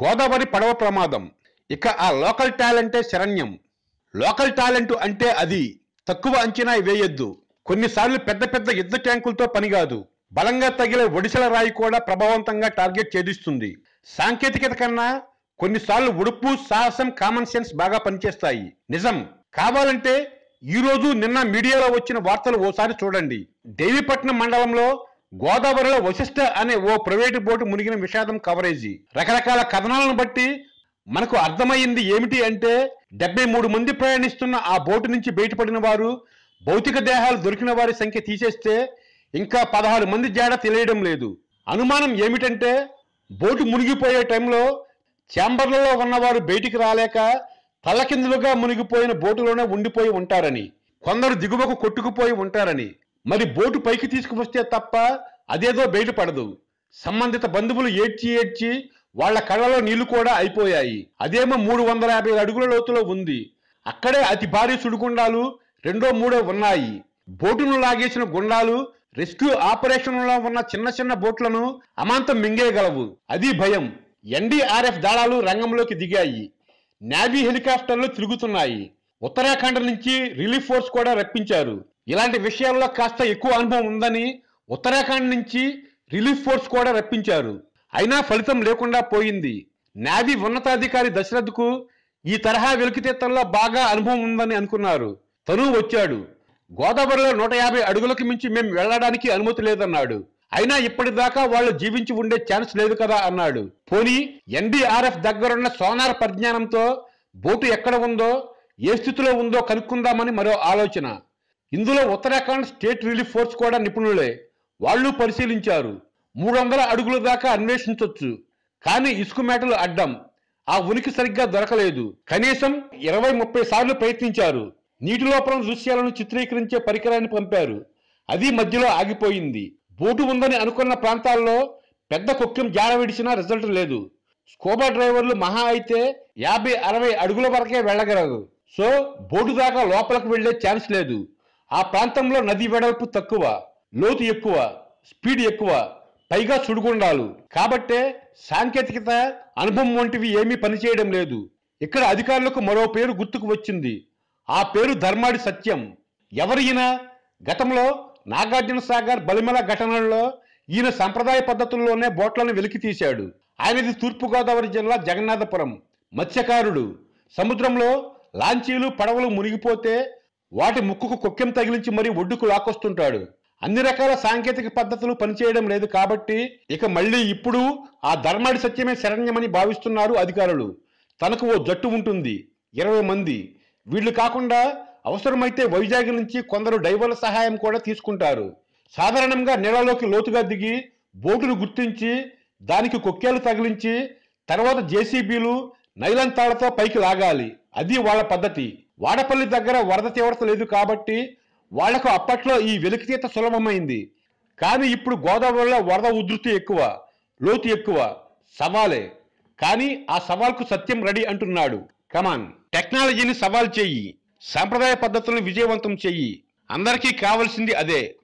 గోదావరి పడవ ప్రమాదం ఇక ఆ లోకల్ టాలెంటే శరణ్యం లోకల్ టాలెంట్ అంటే అది తక్కువ అంచనా వేయొద్దు కొన్నిసార్లు పెద్ద పెద్ద యుద్ధ ట్యాంకులతో పని కాదు బలంగా తగిలే ఒడిశల రాయి కూడా ప్రభావవంతంగా టార్గెట్ ఛేదిస్తుంది సాంకేతికత కన్నా కొన్నిసార్లు ఉడుపు సాహసం కామన్ సెన్స్ బాగా పనిచేస్తాయి నిజం కావాలంటే ఈ రోజు నిన్న మీడియాలో వచ్చిన వార్తలు ఓసారి చూడండి దేవీపట్నం మండలంలో గోదావరిలో వశిష్ట అనే ఓ ప్రైవేటు బోటు మునిగిన విషాదం కవరేజీ రకరకాల కథనాలను బట్టి మనకు అర్థమైంది ఏమిటి అంటే డెబ్బై మూడు మంది ప్రయాణిస్తున్న ఆ బోటు నుంచి బయటపడిన వారు భౌతిక దేహాలు దొరికిన వారి సంఖ్య తీసేస్తే ఇంకా పదహారు మంది జాడ తెలియడం లేదు అనుమానం ఏమిటంటే బోటు మునిగిపోయే టైంలో ఛాంబర్లలో ఉన్నవారు బయటికి రాలేక తలకిందులుగా మునిగిపోయిన బోటులోనే ఉండిపోయి ఉంటారని కొందరు దిగువకు కొట్టుకుపోయి ఉంటారని మరి బోటు పైకి తీసుకువస్తే తప్ప అదేదో బయటపడదు సంబంధిత బంధువులు ఏడ్చి ఏడ్చి వాళ్ళ కళ్ళలో నీళ్లు కూడా అయిపోయాయి అదేమో మూడు వందల యాభై అడుగుల లోతులో ఉంది అక్కడే అతి భారీ సుడిగుండాలు రెండో మూడో ఉన్నాయి బోటును లాగేసిన గుండాలు రెస్క్యూ ఆపరేషన్లో ఉన్న చిన్న చిన్న బోట్లను అమాంతం మింగేయగలవు అది భయం ఎన్డీఆర్ఎఫ్ దళాలు రంగంలోకి దిగాయి నేవీ హెలికాప్టర్లు తిరుగుతున్నాయి ఉత్తరాఖండ్ నుంచి రిలీఫ్ ఫోర్స్ కూడా రప్పించారు ఇలాంటి విషయాల్లో కాస్త ఎక్కువ అనుభవం ఉందని ఉత్తరాఖండ్ నుంచి రిలీఫ్ ఫోర్స్ కూడా రప్పించారు అయినా ఫలితం లేకుండా పోయింది నేవీ ఉన్నతాధికారి దశరథ్కు ఈ తరహా వెలికితెత్తల్లో బాగా అనుభవం ఉందని అనుకున్నారు తను వచ్చాడు గోదావరిలో నూట యాభై అడుగులకు మించి మేము వెళ్ళడానికి అనుమతి లేదన్నాడు అయినా ఇప్పటిదాకా వాళ్ళు జీవించి ఉండే ఛాన్స్ లేదు కదా అన్నాడు పోనీ ఎన్డీఆర్ఎఫ్ దగ్గరున్న సోనార్ పరిజ్ఞానంతో బోటు ఎక్కడ ఉందో ఏ స్థితిలో ఉందో కనుక్కుందామని మరో ఆలోచన ఇందులో ఉత్తరాఖండ్ స్టేట్ రిలీఫ్ ఫోర్స్ కూడా నిపుణులే వాళ్ళు పరిశీలించారు మూడు వందల అడుగుల దాకా అన్వేషించొచ్చు కానీ ఇసుక మేటలు అడ్డం ఆ ఉనికి సరిగ్గా దొరకలేదు కనీసం ఇరవై ముప్పై సార్లు ప్రయత్నించారు నీటి లోపల దృశ్యాలను చిత్రీకరించే పరికరాన్ని పంపారు అది మధ్యలో ఆగిపోయింది బోటు ఉందని అనుకున్న ప్రాంతాల్లో పెద్ద కుక్యం జాడ విడిచినా రిజల్ట్ లేదు స్కోబా డ్రైవర్లు మహా అయితే యాభై అరవై అడుగుల వరకే వెళ్ళగలరు సో బోటు దాకా లోపలికి వెళ్లే ఛాన్స్ లేదు ఆ ప్రాంతంలో నది వెడల్పు తక్కువ లోతు ఎక్కువ స్పీడ్ ఎక్కువ పైగా సుడిగుండాలు కాబట్టే సాంకేతికత అనుభవం వంటివి ఏమీ పనిచేయడం లేదు ఇక్కడ అధికారులకు మరో పేరు గుర్తుకు వచ్చింది ఆ పేరు ధర్మాడి సత్యం ఎవరు గతంలో నాగార్జున సాగర్ బలిమల ఘటనల్లో ఈయన సంప్రదాయ పద్ధతుల్లోనే బోట్లను వెలికి తీశాడు ఆయనది తూర్పుగోదావరి జిల్లా జగన్నాథపురం మత్స్యకారుడు సముద్రంలో లాంచీలు పడవలు మునిగిపోతే వాటి ముక్కుకు కొక్కెం తగిలించి మరీ ఒడ్డుకు లాక్కొస్తుంటాడు అన్ని రకాల సాంకేతిక పద్ధతులు పనిచేయడం లేదు కాబట్టి ఇక మళ్ళీ ఇప్పుడు ఆ ధర్మాడి సత్యమే శరణ్యమని భావిస్తున్నారు అధికారులు తనకు ఓ జట్టు ఉంటుంది ఇరవై మంది వీళ్ళు కాకుండా అవసరమైతే వైజాగ్ నుంచి కొందరు డైవర్ల సహాయం కూడా తీసుకుంటారు సాధారణంగా నీళ్ళలోకి లోతుగా దిగి బోటును గుర్తించి దానికి కొక్కేలు తగిలించి తర్వాత జేసీబీలు నైలాన్ తాళ్లతో పైకి లాగాలి అది వాళ్ళ పద్ధతి వాడపల్లి దగ్గర వరద తీవ్రత లేదు కాబట్టి వాళ్లకు అప్పట్లో ఈ వెలికితీత సులభమైంది కానీ ఇప్పుడు గోదావరిలో వరద ఉధృతి ఎక్కువ లోతు ఎక్కువ సవాలే కానీ ఆ సవాల్కు సత్యం రెడీ అంటున్నాడు కమాన్ టెక్నాలజీని సవాల్ చెయ్యి సాంప్రదాయ పద్ధతులను విజయవంతం చెయ్యి అందరికీ కావలసింది అదే